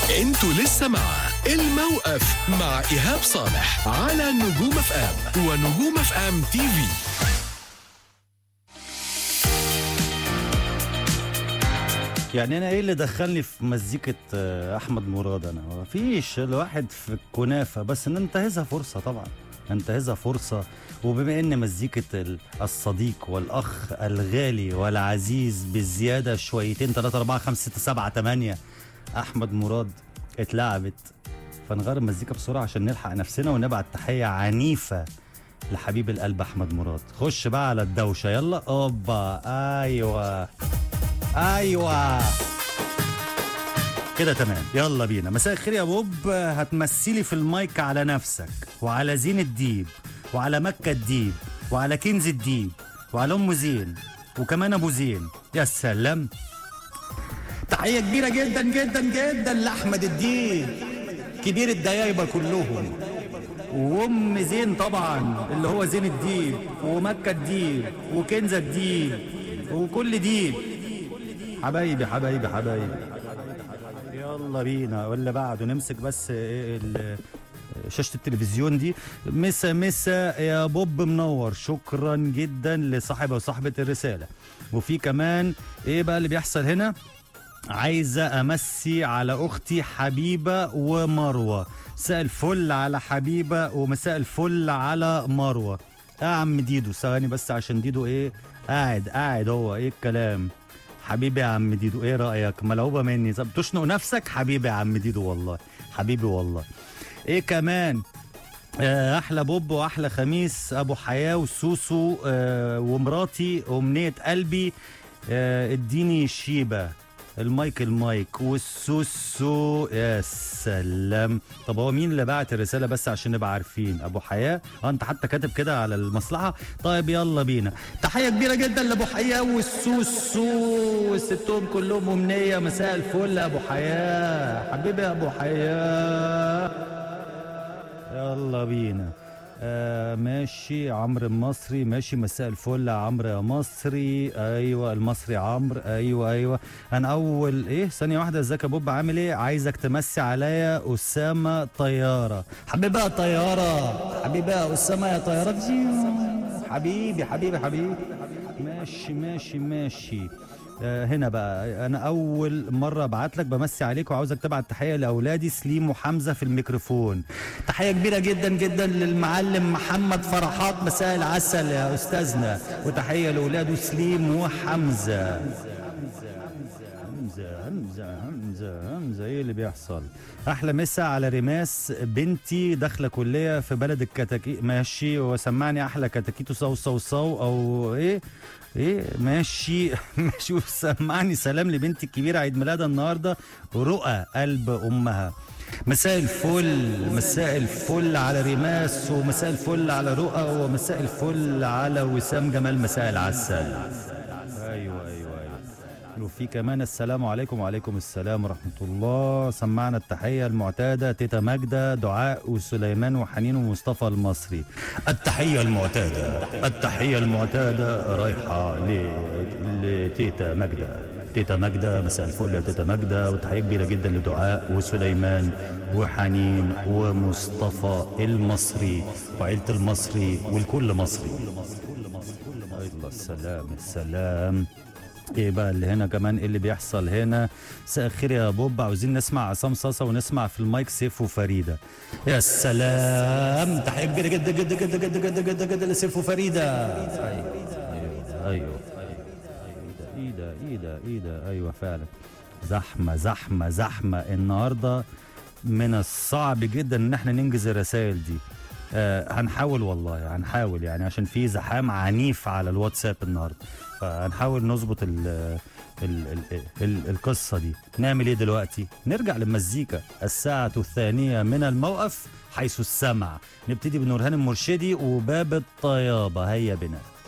انتوا لسه مع الموقف مع ايهاب صالح على نجوم اف ام ونجوم اف ام تي في يعني انا ايه اللي دخلني في مزيكه آه، احمد مراد انا مفيش الواحد في الكنافه بس ننتهزها فرصه طبعا ننتهزها فرصه وبما ان مزيكه ال- الصديق والاخ الغالي والعزيز بالزياده شويتين 3 4 5 6 7 8 احمد مراد اتلعبت فنغير المزيكا بسرعه عشان نلحق نفسنا ونبعت تحيه عنيفه لحبيب القلب احمد مراد خش بقى على الدوشه يلا اوبا ايوه ايوه كده تمام يلا بينا مساء الخير يا بوب هتمثلي في المايك على نفسك وعلى زين الديب وعلى مكة الديب وعلى كنز الديب وعلى ام زين وكمان ابو زين يا سلام تحية كبيرة جدا جدا جدا لأحمد الدين كبير الديايبة كلهم وام زين طبعا اللي هو زين الديب ومكة الديب وكنزة الديب وكل ديب حبايبي حبايبي حبايبي يلا بينا ولا بعده نمسك بس إيه ال- شاشة التلفزيون دي مسا مسا يا بوب منور شكرا جدا لصاحب وصاحبة الرسالة وفي كمان ايه بقى اللي بيحصل هنا عايزة أمسي على أختي حبيبة ومروة مساء الفل على حبيبة ومساء الفل على مروة يا عم ديدو ثواني بس عشان ديدو إيه قاعد قاعد هو إيه الكلام حبيبي يا عم ديدو إيه رأيك ملعوبة مني طب تشنق نفسك حبيبي يا عم ديدو والله حبيبي والله إيه كمان آه، احلى بوب واحلى خميس ابو حياه وسوسو آه، ومراتي امنيه قلبي آه، اديني شيبه المايك المايك والسوسو يا سلام طب هو مين اللي بعت الرساله بس عشان نبقى عارفين ابو حياه اه انت حتى كاتب كده على المصلحه طيب يلا بينا تحيه كبيره جدا لابو حياه والسوسو والستهم كلهم امنيه مساء الفل ابو حياه حبيبي يا ابو حياه يلا بينا آه ماشي عمرو المصري ماشي مساء الفل يا عمرو يا مصري ايوه المصري عمرو ايوه ايوه انا اول ايه ثانيه واحده ازيك يا بوب عامل ايه عايزك تمسي عليا اسامه طياره حبيبي يا طياره حبيبي يا اسامه يا طياره حبيبي حبيبي حبيبي ماشي ماشي ماشي آه، هنا بقى انا اول مره ابعت لك بمسي عليك وعاوزك تبعت تحيه لاولادي سليم وحمزه في الميكروفون تحيه كبيره جدا جدا للمعلم محمد فرحات مساء العسل يا استاذنا وتحيه لاولاده سليم وحمزه همزه همزه همزه همزه ايه اللي بيحصل احلى مسا على رماس بنتي داخله كليه في بلد الكتاكيت ماشي وسمعني احلى كتاكيتو صو صو صو او ايه ايه ماشي ماشي وسمعني سلام لبنتي الكبيره عيد ميلادها النهارده رؤى قلب امها مساء الفل مساء الفل على رماس ومساء الفل على رؤى ومساء الفل على وسام جمال مساء العسل ايوه ايوه ايوه وفي كمان السلام عليكم وعليكم السلام ورحمه الله سمعنا التحيه المعتاده تيتا ماجده دعاء وسليمان وحنين ومصطفى المصري التحيه المعتاده التحيه المعتاده رايحه ل... لتيتا ماجده تيتا ماجده مساء الفل يا تيتا ماجده وتحيه كبيره جدا لدعاء وسليمان وحنين ومصطفى المصري وعيله المصري والكل مصري الله السلام السلام ايه بقى اللي هنا كمان ايه اللي بيحصل هنا مساء الخير يا بوب عاوزين نسمع عصام صاصه ونسمع في المايك سيف وفريده يا سلام تحيه كبيره جدا جدا جدا جدا جدا جدا جدا لسيف وفريده ايوه ايوه ايوه ايه ده ايه ده ايه ده ايوه فعلا زحمه زحمه زحمه النهارده من الصعب جدا ان احنا ننجز الرسائل دي آه هنحاول والله هنحاول يعني عشان في زحام عنيف على الواتساب النهارده فهنحاول نظبط ال ال ال ال القصه دي نعمل ايه دلوقتي نرجع للمزيكا الساعه الثانيه من الموقف حيث السمع نبتدي بنورهان المرشدي وباب الطيابه هيا بنا